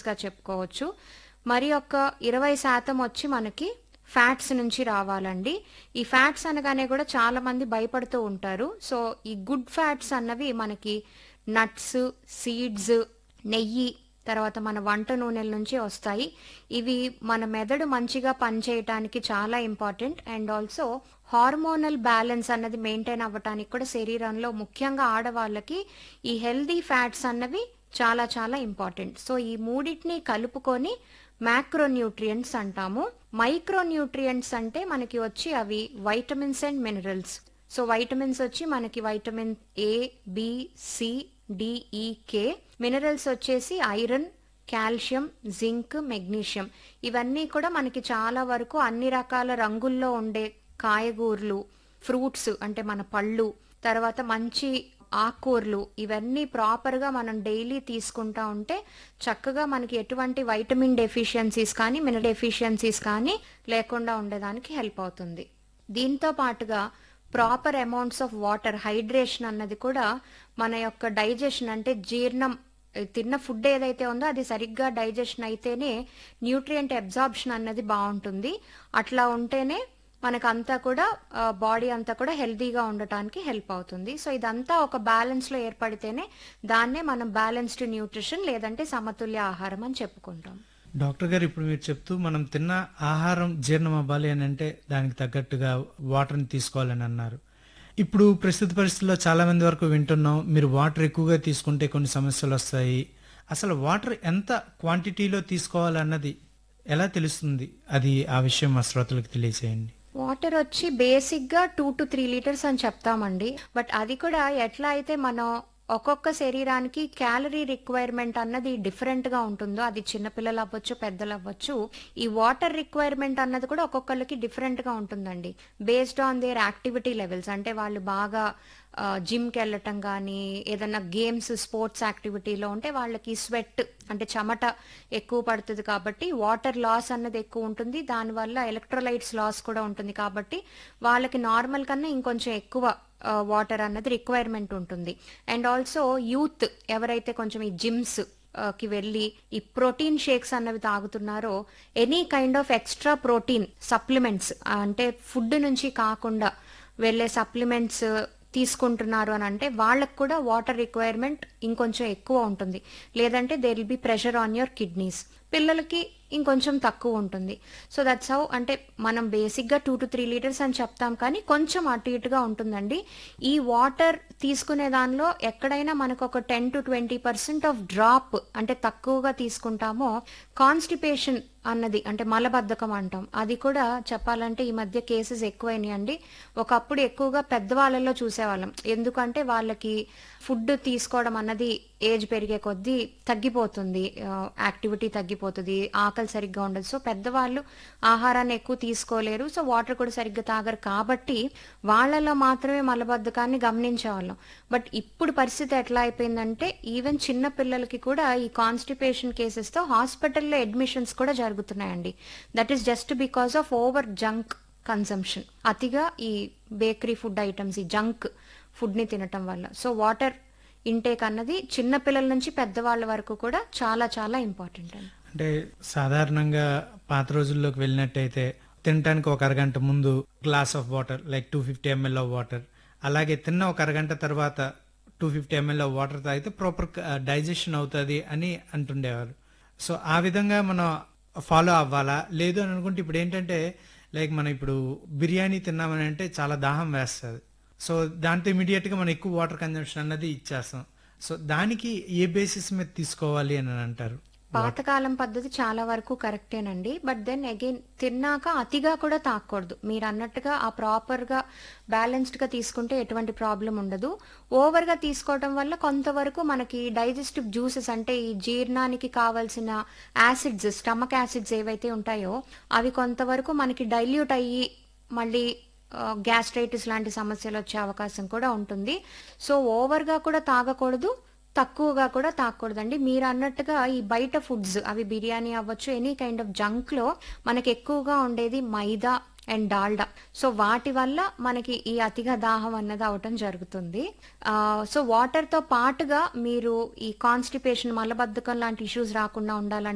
గా చెప్పుకోవచ్చు మరి ఒక ఇరవై శాతం వచ్చి మనకి ఫ్యాట్స్ నుంచి రావాలండి ఈ ఫ్యాట్స్ అనగానే కూడా చాలా మంది భయపడుతూ ఉంటారు సో ఈ గుడ్ ఫ్యాట్స్ అన్నవి మనకి నట్స్ సీడ్స్ నెయ్యి తర్వాత మన వంట నూనెల నుంచి వస్తాయి ఇవి మన మెదడు మంచిగా పనిచేయటానికి చాలా important and also hormonal balance అన్నది మెయింటైన్ అవ్వటానికి కూడా శరీరంలో ముఖ్యంగా ఆడవాళ్ళకి ఈ హెల్దీ ఫ్యాట్స్ అన్నవి చాలా చాలా ఇంపార్టెంట్ సో ఈ మూడింటిని కలుపుకొని మ్యాక్రోన్యూట్రియంట్స్ అంటాము మైక్రోన్యూట్రియంట్స్ అంటే మనకి వచ్చి అవి vitamins and minerals so vitamins వచ్చి మనకి vitamin A B C D E K minerals వచ్చేసి ఐరన్ కాల్షియం జింక్ మెగ్నీషియం ఇవన్నీ కూడా మనకి చాలా వరకు అన్ని రకాల రంగుల్లో ఉండే కాయగూరలు ఫ్రూట్స్ అంటే మన పళ్ళు తర్వాత మంచి ఆకుకూరలు ఇవన్నీ ప్రాపర్గా మనం డైలీ తీసుకుంటా ఉంటే చక్కగా మనకి ఎటువంటి వైటమిన్ డెఫిషియన్సీస్ కానీ మినరల్ డెఫిషియన్సీస్ కానీ లేకుండా ఉండేదానికి హెల్ప్ అవుతుంది దీంతో పాటుగా proper amounts of water hydration అన్నది కూడా మన యొక్క డైజెషన్ అంటే జీర్ణం తిన్న ఫుడ్ ఏదైతే ఉందో అది సరిగ్గా డైజెషన్ అయితేనే న్యూట్రియంట్ అబ్జార్ప్షన్ అన్నది బాగుంటుంది అట్లా ఉంటేనే మనకు అంతా కూడా బాడీ అంతా కూడా హెల్తీగా ఉండటానికి హెల్ప్ అవుతుంది సో ఇదంతా ఒక బ్యాలెన్స్ లో ఏర్పడితేనే దాన్నే మనం బ్యాలెన్స్డ్ న్యూట్రిషన్ లేదంటే సమతుల్య ఆహారం అని చెప్పుకుంటాం డాక్టర్ గారు ఇప్పుడు మీరు చెప్తూ మనం తిన్న ఆహారం జీర్ణం అవ్వాలి అని అంటే దానికి తగ్గట్టుగా వాటర్ని తీసుకోవాలని అన్నారు ఇప్పుడు ప్రస్తుత పరిస్థితుల్లో చాలా మంది వరకు వింటున్నాం మీరు వాటర్ ఎక్కువగా తీసుకుంటే కొన్ని సమస్యలు వస్తాయి అసలు వాటర్ ఎంత క్వాంటిటీలో తీసుకోవాలన్నది ఎలా తెలుస్తుంది అది ఆ విషయం మా శ్రోతలకు తెలియజేయండి వాటర్ వచ్చి బేసిక్ గా టూ టు త్రీ లీటర్స్ అని చెప్తామండి బట్ అది కూడా ఎట్లా అయితే మనం ఒక్కొక్క శరీరానికి క్యాలరీ రిక్వైర్మెంట్ అన్నది డిఫరెంట్ గా ఉంటుందో అది చిన్నపిల్లలు అవ్వచ్చు పెద్దలు అవ్వచ్చు ఈ వాటర్ రిక్వైర్మెంట్ అన్నది కూడా ఒక్కొక్కరికి డిఫరెంట్ గా ఉంటుందండి based on their activity levels అంటే వాళ్ళు బాగా జిమ్కి వెళ్ళటం కానీ ఏదన్నా గేమ్స్ స్పోర్ట్స్ యాక్టివిటీలో ఉంటే వాళ్ళకి స్వెట్ అంటే చెమట ఎక్కువ పడుతుంది కాబట్టి వాటర్ లాస్ అన్నది ఎక్కువ ఉంటుంది దానివల్ల ఎలక్ట్రోలైట్స్ లాస్ కూడా ఉంటుంది కాబట్టి వాళ్ళకి నార్మల్ కన్నా ఇంకొంచెం ఎక్కువ వాటర్ అన్నది రిక్వైర్మెంట్ ఉంటుంది అండ్ ఆల్సో యూత్ ఎవరైతే కొంచెం ఈ జిమ్స్ కి వెళ్ళి ఈ ప్రోటీన్ షేక్స్ అన్నవి తాగుతున్నారో any kind of extra protein supplements అంటే ఫుడ్ నుంచి కాకుండా వెళ్ళే సప్లిమెంట్స్ తీసుకుంటున్నారు అని అంటే వాళ్ళకు కూడా వాటర్ రిక్వైర్మెంట్ ఇంకొంచెం ఎక్కువ ఉంటుంది లేదంటే they will be pressure on your kidneys పిల్లలకి ఇంకొంచెం తక్కువ ఉంటుంది సో దట్స్ హౌ అంటే మనం బేసిక్గా టూ టు త్రీ లీటర్స్ అని చెప్తాం కానీ కొంచెం అటు ఇటుగా ఉంటుందండి ఈ వాటర్ తీసుకునే దానిలో ఎక్కడైనా మనకు ఒక ten to twenty percent of drop అంటే తక్కువగా తీసుకుంటామో కాన్స్టిపేషన్ అన్నది అంటే మలబద్ధకం అంటాం అది కూడా చెప్పాలంటే ఈ మధ్య కేసెస్ ఎక్కువైనాయండి ఒకప్పుడు ఎక్కువగా పెద్దవాళ్ళలో చూసేవాళ్ళం ఎందుకంటే వాళ్ళకి ఫుడ్ తీసుకోవడం అన్నది ఏజ్ పెరిగే కొద్దీ తగ్గిపోతుంది యాక్టివిటీ తగ్గిపోతుంది ఆకలి సరిగ్గా ఉండదు సో పెద్దవాళ్ళు ఆహారాన్ని ఎక్కువ తీసుకోలేరు సో వాటర్ కూడా సరిగ్గా తాగరు కాబట్టి వాళ్ళలో మాత్రమే మలబద్ధకాన్ని గమనించేవాళ్ళం బట్ ఇప్పుడు పరిస్థితి ఎట్లా అయిపోయిందంటే ఈవెన్ చిన్న పిల్లలకి కూడా ఈ కాన్స్టిపేషన్ కేసెస్తో హాస్పిటల్లో అడ్మిషన్స్ కూడా జరుగుతున్నాయండి that is just because of over junk consumption అతిగా ఈ బేకరీ ఫుడ్ ఐటమ్స్ ఈ జంక్ ఫుడ్ని తినటం వల్ల సో వాటర్ ఇంటేక్ అన్నది చిన్న పిల్లల నుంచి పెద్దవాళ్ళ వరకు కూడా చాలా చాలా ఇంపార్టెంట్ అండి అంటే సాధారణంగా పాత రోజుల్లోకి వెళ్ళినట్టయితే తినడానికి ఒక అరగంట ముందు glass of water like two fifty ML of water అలాగే తిన్న ఒక అరగంట తర్వాత two fifty ML of water తాగితే ప్రాపర్ డైజెషన్ అవుతుంది అని అంటుండేవారు సో ఆ విధంగా మనం ఫాలో అవ్వాలా లేదు అని అనుకుంటే ఇప్పుడు ఏంటంటే లైక్ మనం ఇప్పుడు బిర్యానీ తిన్నామని అంటే చాలా దాహం వేస్తుంది సో దాంతో ఇమీడియట్గా మనం ఎక్కువ వాటర్ కన్జంప్షన్ అన్నది ఇచ్చేస్తాం సో దానికి ఏ బేసిస్ మీద తీసుకోవాలి అని అంటారు పాతకాలం పద్ధతి చాలా వరకు కరెక్టేనండి బట్ దెన్ అగైన్ తిన్నాక అతిగా కూడా తాకూడదు మీరు అన్నట్టుగా ఆ ప్రాపర్ గా బ్యాలెన్స్డ్ గా తీసుకుంటే ఎటువంటి ప్రాబ్లం ఉండదు ఓవర్ గా తీసుకోవడం వల్ల కొంతవరకు మనకి డైజెస్టివ్ జ్యూసెస్ అంటే ఈ జీర్ణానికి కావాల్సిన యాసిడ్స్ స్టమక్ యాసిడ్స్ ఏవైతే ఉంటాయో అవి కొంతవరకు మనకి డైల్యూట్ అయ్యి మళ్ళీ గ్యాస్ట్రైటిస్ లాంటి సమస్యలు వచ్చే అవకాశం కూడా ఉంటుంది సో ఓవర్గా కూడా తాగకూడదు తక్కువగా కూడా తాగకూడదండి మీరు అన్నట్టుగా ఈ బయట ఫుడ్స్ అవి బిర్యానీ అవ్వచ్చు ఎనీ కైండ్ ఆఫ్ జంక్ లో మనకి ఎక్కువగా ఉండేది మైదా అండ్ డాల్డా సో వాటి వల్ల మనకి ఈ అతిగా దాహం అన్నది అవటం జరుగుతుంది సో వాటర్ తో పాటుగా మీరు ఈ కాన్స్టిపేషన్ మలబద్ధకం లాంటి ఇష్యూస్ రాకుండా ఉండాలంటే